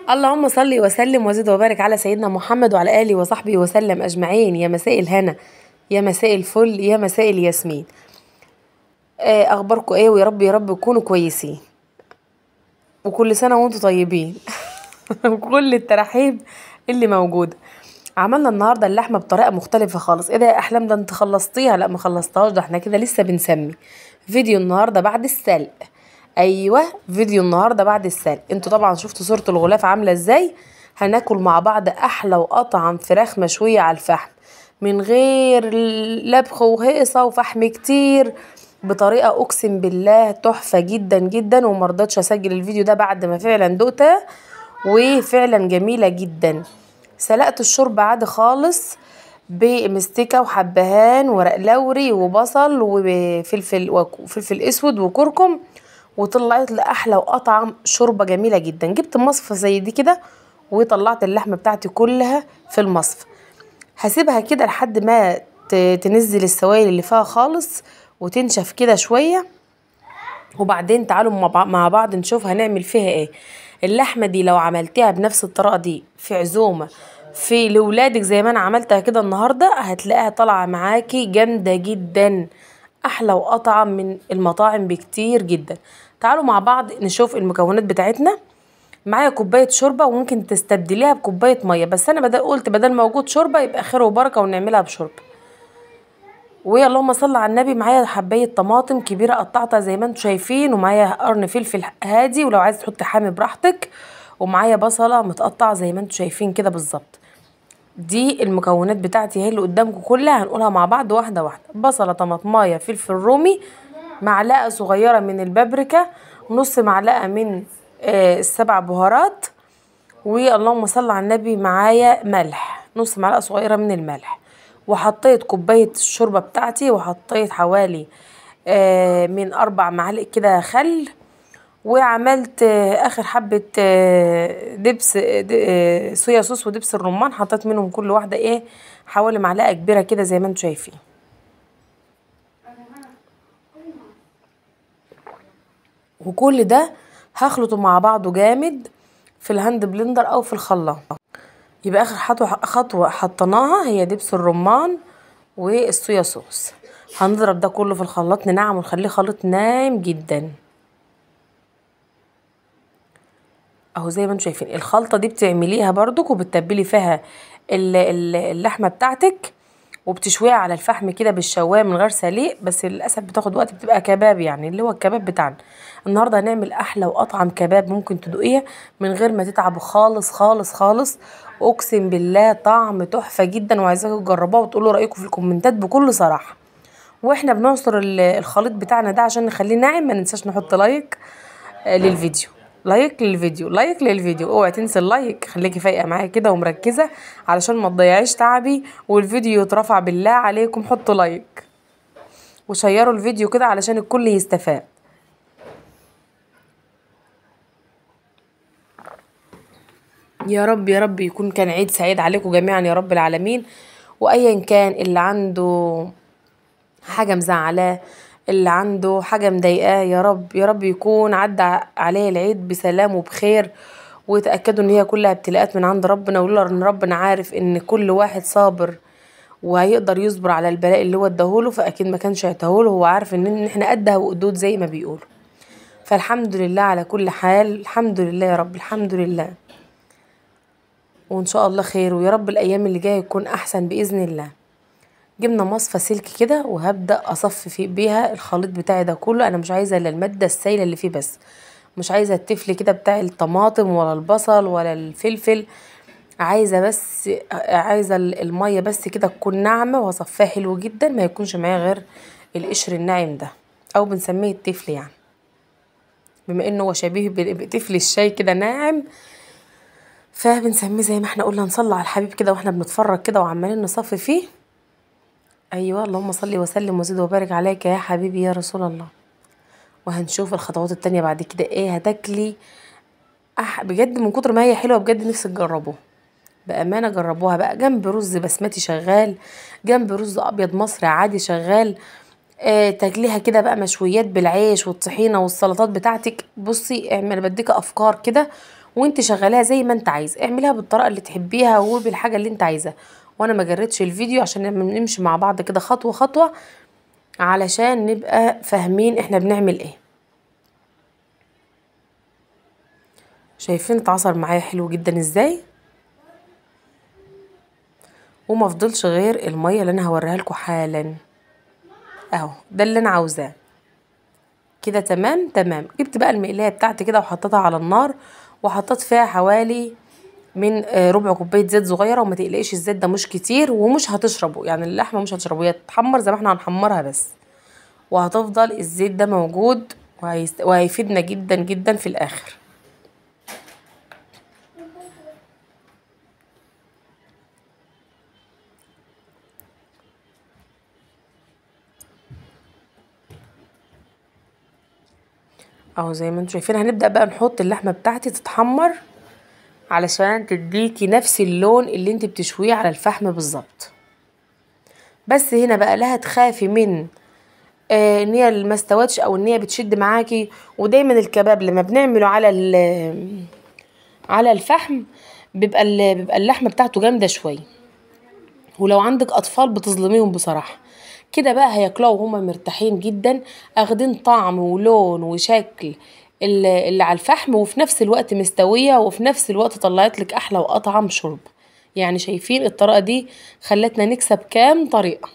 اللهم صل وسلم وزد وبارك على سيدنا محمد وعلى آله وصحبه وسلم أجمعين يا مساء الهنا يا مساء الفل يا مساء الياسمين آه، أخباركم إيه ويا رب يا رب تكونوا كويسين وكل سنة وانتم طيبين وكل التراحيب اللي موجودة عملنا النهاردة اللحمة بطريقة مختلفة خالص ايه ده يا أحلام ده انت خلصتيها لا ما خلصتهاش ده احنا كده لسه بنسمي فيديو النهاردة بعد السلق ايوه فيديو النهارده بعد السلق انتوا طبعا شفتوا صوره الغلاف عامله ازاي هناكل مع بعض احلى واطعم فراخ مشويه على الفحم من غير لبخ وهيصه وفحم كتير بطريقه اقسم بالله تحفه جدا جدا ومرضتش اسجل الفيديو ده بعد ما فعلا دقتها وفعلا جميله جدا سلقت الشوربه عادي خالص بمستكة وحبهان ورق لوري وبصل وفلفل وفلفل اسود وكركم وطلعت لي احلى واطعم شوربه جميله جدا جبت مصفى زي دي كده وطلعت اللحمه بتاعتي كلها في المصفى هسيبها كده لحد ما تنزل السوائل اللي فيها خالص وتنشف كده شويه وبعدين تعالوا مع بعض نشوف هنعمل فيها ايه اللحمه دي لو عملتيها بنفس الطريقه دي في عزومه في لولادك زي ما انا عملتها كده النهارده هتلاقيها طالعه معاكي جامده جدا احلى واطعم من المطاعم بكتير جدا تعالوا مع بعض نشوف المكونات بتاعتنا معايا كوبايه شوربه وممكن تستبدليها بكوبايه ميه بس انا بدل قلت بدل موجود شوربه يبقى خير وبركه ونعملها بشوربه واللهم صل على النبي معايا حبايه طماطم كبيره قطعتها زي ما انتم شايفين ومعايا قرن فلفل هادي ولو عايزه تحطي حامي براحتك ومعايا بصله متقطعه زي ما انتم شايفين كده بالظبط دي المكونات بتاعتي هي اللي قدامكم كلها هنقولها مع بعض واحده واحده بصله طماطمايه فلفل رومي معلقه صغيره من البابريكا نص معلقه من آه السبع بهارات واللهم صل على النبي معايا ملح نص معلقه صغيره من الملح وحطيت كوبايه الشوربه بتاعتي وحطيت حوالي آه من اربع معالق كده خل وعملت اخر حبه دبس صويا صوص ودبس الرمان حطيت منهم كل واحده ايه حوالي معلقه كبيره كده زي ما انتم شايفين وكل ده هخلطه مع بعضه جامد في الهاند بلندر او في الخلاط يبقى اخر خطوه خطوه حطيناها هي دبس الرمان والصويا صوص هنضرب ده كله في الخلاط ننعم ونخليه خليط ناعم جدا اهو زي ما انتم شايفين الخلطه دي بتعمليها برضك وبتتبلي فيها اللحمه بتاعتك وبتشويها على الفحم كده بالشوايه من غير سليق بس للاسف بتاخد وقت بتبقى كباب يعني اللي هو الكباب بتاعنا النهارده هنعمل احلى واطعم كباب ممكن تدوقيه من غير ما تتعبوا خالص خالص خالص اقسم بالله طعم تحفه جدا وعايزاكم تجربوها وتقولوا رايكم في الكومنتات بكل صراحه واحنا بنعصر الخليط بتاعنا ده عشان نخليه ناعم ما ننساش نحط لايك للفيديو لايك للفيديو لايك للفيديو اوعي تنسي اللايك خليكي فايقه معايا كده ومركزه علشان ما تضيعيش تعبي والفيديو يترفع بالله عليكم حطوا لايك وشيروا الفيديو كده علشان الكل يستفاد يا رب يا رب يكون كان عيد سعيد عليكم جميعا يا رب العالمين وايا كان اللي عنده حاجه مزعلاه اللي عنده حاجة مضايقاه يا رب يا رب يكون عدى عليه العيد بسلام وبخير وتأكدوا ان هي كلها ابتلاءات من عند ربنا ولولا ان ربنا عارف ان كل واحد صابر وهيقدر يصبر على البلاء اللي هو اداهوله فاكيد ما كانش هيتهوله هو عارف ان احنا قدها وقدود زي ما بيقولوا فالحمد لله على كل حال الحمد لله يا رب الحمد لله وان شاء الله خير ويا رب الايام اللي جايه تكون احسن باذن الله جبنا مصفى سلك كده وهبدا اصفي في بيها الخليط بتاعي ده كله انا مش عايزه الا الماده السائله اللي فيه بس مش عايزه التفل كده بتاع الطماطم ولا البصل ولا الفلفل عايزه بس عايزه الميه بس كده تكون ناعمه واصفيها حلو جدا ما يكونش معايا غير القشر الناعم ده او بنسميه التفل يعني بما انه هو شبيه بتفل الشاي كده ناعم فبنسميه زي ما احنا قلنا نصلي على الحبيب كده واحنا بنتفرج كده وعمالين نصفي فيه ايوه اللهم صل وسلم وزد وبارك عليك يا حبيبي يا رسول الله وهنشوف الخطوات التانية بعد كده ايه هتاكلي أح بجد من كتر ما هي حلوه بجد نفسك تجربوها بامانه جربوها بقى جنب رز بسمتي شغال جنب رز ابيض مصري عادي شغال آه تاكليها كده بقى مشويات بالعيش والطحينه والسلطات بتاعتك بصي اعمل بديك افكار كده وانت شغلاها زي ما انت عايز اعمليها بالطريقه اللي تحبيها وبالحاجه اللي انت عايزاها وانا ما جريتش الفيديو عشان نمشي مع بعض كده خطوه خطوه علشان نبقى فاهمين احنا بنعمل ايه شايفين اتعصر معايا حلو جدا ازاي وما فضلش غير الميه اللي انا هوريها لكم حالا اهو ده اللي انا عاوزاه كده تمام تمام جبت بقى المقلايه بتاعتي كده وحطيتها على النار وحطيت فيها حوالي من ربع كوبايه زيت صغيره وما تقلقيش الزيت ده مش كتير ومش هتشربه يعني اللحمه مش هتشربه هي تتحمر زي ما احنا هنحمرها بس وهتفضل الزيت ده موجود وهيست... وهيفيدنا جدا جدا في الاخر اهو زي ما انتم شايفين هنبدأ بقى نحط اللحمة بتاعتي تتحمر علشان تديكي نفس اللون اللي انت بتشويه على الفحم بالظبط بس هنا بقى لا تخافي من آه ان هي ما استوتش او ان هي بتشد معاكي ودايما الكباب لما بنعمله على على الفحم بيبقى بيبقى اللحمه بتاعته جامده شويه ولو عندك اطفال بتظلميهم بصراحه كده بقى هياكلوها وهما مرتاحين جدا اخدين طعم ولون وشكل اللي على الفحم وفي نفس الوقت مستويه وفي نفس الوقت طلعت لك احلى واطعم شرب يعني شايفين الطريقه دي خلتنا نكسب كام طريقه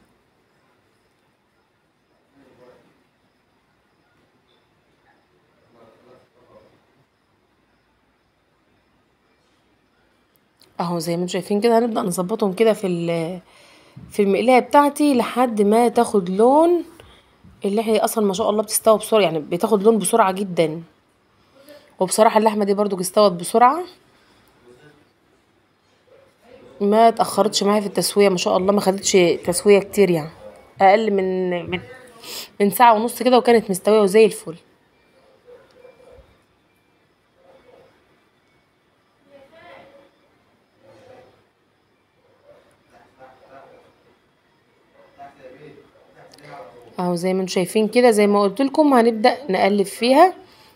اهو زي ما انتم شايفين كده هنبدا نظبطهم كده في في المقلايه بتاعتي لحد ما تاخد لون اللي هي اصلا ما شاء الله بتستوي بسرعه يعني بتاخد لون بسرعه جدا وبصراحه اللحمه دي برضو استوت بسرعه ما اتاخرتش معايا في التسويه ما شاء الله ما خدتش تسويه كتير يعني اقل من من من ساعه ونص كده وكانت مستويه وزي الفل اهو زي ما انتم شايفين كده زي ما قلت لكم هنبدا نقلب فيها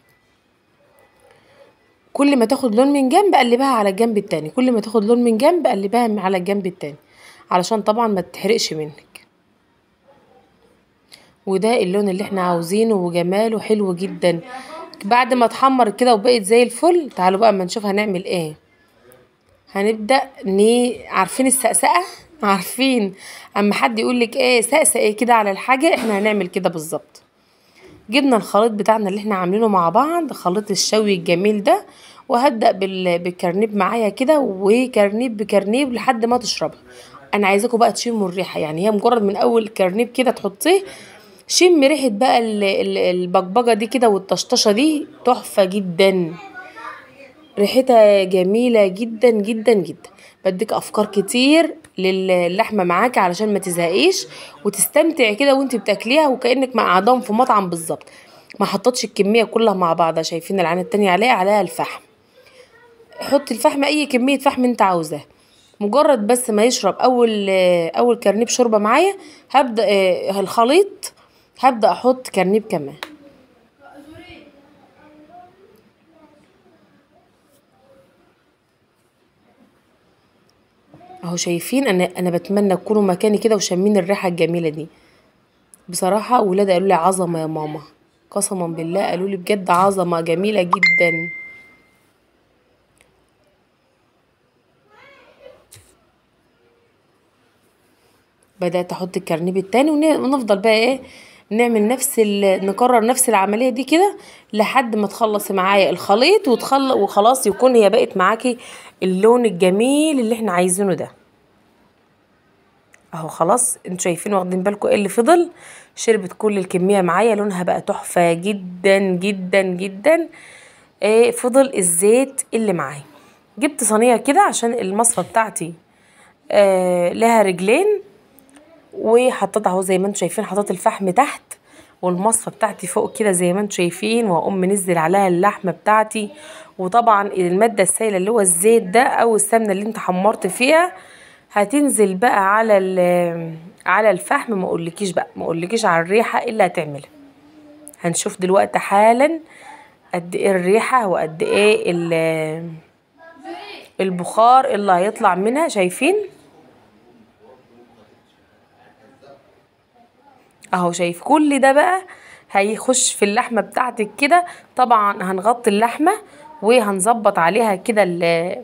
كل ما تاخد لون من جنب قلبها على الجنب التاني كل ما تاخد لون من جنب قلبها على الجنب التاني علشان طبعا ما تحرقش منك وده اللون اللي احنا عاوزينه وجماله حلو جدا بعد ما اتحمر كده وبقت زي الفل تعالوا بقى اما نشوف هنعمل ايه هنبدا ني عارفين السقسقه عارفين اما حد يقول لك ايه سقسق ايه كده على الحاجه احنا هنعمل كده بالظبط جبنا الخليط بتاعنا اللي احنا عاملينه مع بعض خليط الشوي الجميل ده وهبدا بالكرنيب معايا كده وكرنيب بكرنيب لحد ما تشربها انا عايزاكم بقى تشموا الريحه يعني هي مجرد من اول كرنيب كده تحطيه شم ريحه بقى البقبقه دي كده والطشطشه دي تحفه جدا ريحتها جميله جدا جدا جدا بديك افكار كتير للحمه معاكي علشان ما تزهقيش وتستمتعي كده وانت بتاكليها وكانك قاعداهم في مطعم بالظبط ما حطيتش الكميه كلها مع بعضها شايفين العين التانية عليها عليها الفحم حطي الفحم اي كميه فحم انت عاوزاه مجرد بس ما يشرب اول اول كرنيب شوربه معايا هبدا الخليط هبدا احط كرنيب كمان اهو شايفين انا انا بتمنى تكونوا مكاني كده وشامين الريحه الجميله دي بصراحه ولادي قالوا لي عظمه يا ماما قسما بالله قالوا لي بجد عظمه جميله جدا بدات احط الكرنيب التاني ونفضل بقى ايه نعمل نفس نكرر نفس العمليه دي كده لحد ما تخلصي معايا الخليط وتخل وخلاص يكون هي بقت معاكي اللون الجميل اللي احنا عايزينه ده اهو خلاص انتوا شايفين واخدين بالكم ايه اللي فضل شربت كل الكميه معايا لونها بقى تحفه جدا جدا جدا ايه فضل الزيت اللي معايا جبت صينيه كده عشان المصفى بتاعتي آه لها رجلين وحطيت اهو زي ما انتم شايفين حطيت الفحم تحت والمصفى بتاعتي فوق كده زي ما انتم شايفين واقوم منزل عليها اللحمه بتاعتي وطبعا الماده السائله اللي هو الزيت ده او السمنه اللي انت حمرت فيها هتنزل بقى على على الفحم ما اقولكيش بقى ما اقولكيش على الريحه اللي هتعملها هنشوف دلوقتي حالا قد ايه الريحة وقد ايه ال- البخار اللي هيطلع منها شايفين اهو شايف كل ده بقى هيخش في اللحمة بتاعتك كده طبعا هنغطي اللحمة وهنظبط عليها كده ال-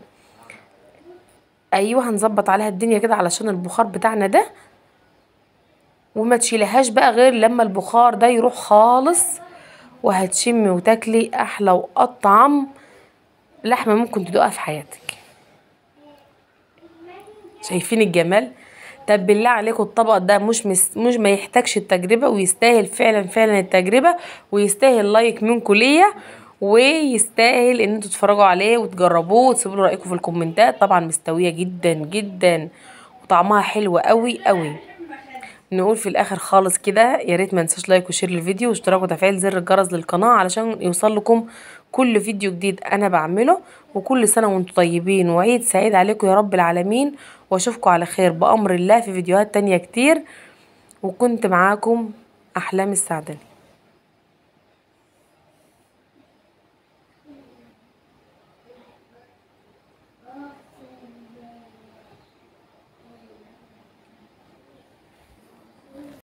ايوه هنظبط عليها الدنيا كده علشان البخار بتاعنا ده وما تشيلهاش بقى غير لما البخار ده يروح خالص وهتشمي وتاكلي احلى واطعم لحمه ممكن تدوقها في حياتك شايفين الجمال طب بالله عليكم الطبق ده مش مس مش ما يحتاجش التجربه ويستاهل فعلا فعلا التجربه ويستاهل لايك منكم ليا ويستاهل ان انتوا تتفرجوا عليه وتجربوه وتسيبوا لي رايكم في الكومنتات طبعا مستويه جدا جدا وطعمها حلو قوي قوي نقول في الاخر خالص كده يا ريت ما ننساش لايك وشير للفيديو واشتراك وتفعيل زر الجرس للقناه علشان يوصل لكم كل فيديو جديد انا بعمله وكل سنه وانتم طيبين وعيد سعيد عليكم يا رب العالمين واشوفكم على خير بامر الله في فيديوهات تانية كتير وكنت معاكم احلام السعدني